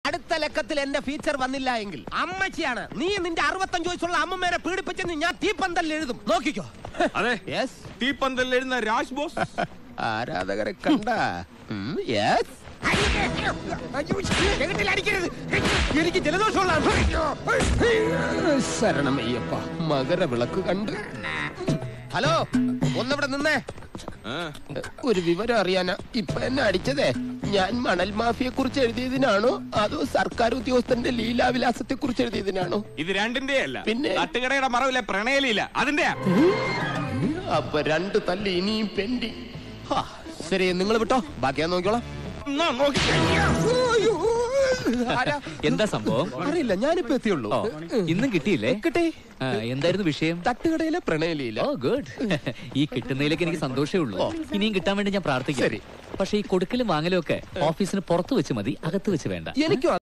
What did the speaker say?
അടുത്ത ലക്കത്തിൽ എന്റെ ഫീച്ചർ വന്നില്ല എങ്കിൽ അമ്മച്ചിയാണ് നീ നിന്റെ അറുപത്തഞ്ച് വയസ്സുള്ള അമ്മമ്മേനെ പീഡിപ്പിച്ചെന്ന് ഞാൻ തീപ്പന്തൽ എഴുതും നോക്കിക്കോ അതെ യെസ് തീപ്പന്തലിൽ എഴുന്ന രാജ് ബോസ് ആരാധകരെ കണ്ട യെസ് എനിക്ക് ജലദോഷമുള്ളതാണ് ശരണമയ്യപ്പ മകരവിളക്ക് കണ്ട് ഹലോ ഒന്നിവിടെ നിന്നേ ആ, ഒരു വിവരം അറിയാനാ ഇപ്പൊ എന്നെ അടിച്ചതേ ഞാൻ മണൽ മാഫിയെ കുറിച്ച് എഴുതിയതിനാണോ അതോ സർക്കാർ ഉദ്യോഗസ്ഥന്റെ ലീലാവിലാസത്തെ കുറിച്ച് എഴുതിയതിനാണോ ഇത് രണ്ടിന്റെ അല്ല പിന്നെ? തട്ടുകടയുടെ മറവിലെ പ്രണയലില്ല അതിന്റെ അപ്പൊ രണ്ട് തല്ല് ഇനിയും പെൻഡി ശരി നിങ്ങൾ വിട്ടോ ബാക്കി ഞാൻ നോക്കിക്കോളാം ആരാ? എന്താ സംഭവം അറിയില്ല ഞാനിപ്പോ എത്തിയുള്ളൂ ഓ ഇന്നും കിട്ടിയില്ലേ കിട്ടേ ആ, എന്തായിരുന്നു വിഷയം തട്ടുകടയിലെ പ്രണയലിയില്ല ഓ ഗുഡ് ഈ കിട്ടുന്നതിലേക്ക് എനിക്ക് സന്തോഷമേ ഉള്ളൂ ഇനിയും കിട്ടാൻ വേണ്ടി ഞാൻ പ്രാർത്ഥിക്കാം ശരി. പക്ഷെ ഈ കൊടുക്കലും വാങ്ങലും ഒക്കെ ഓഫീസിന് പുറത്ത് വെച്ച് മതി അകത്ത് വെച്ച് വേണ്ട എനിക്കും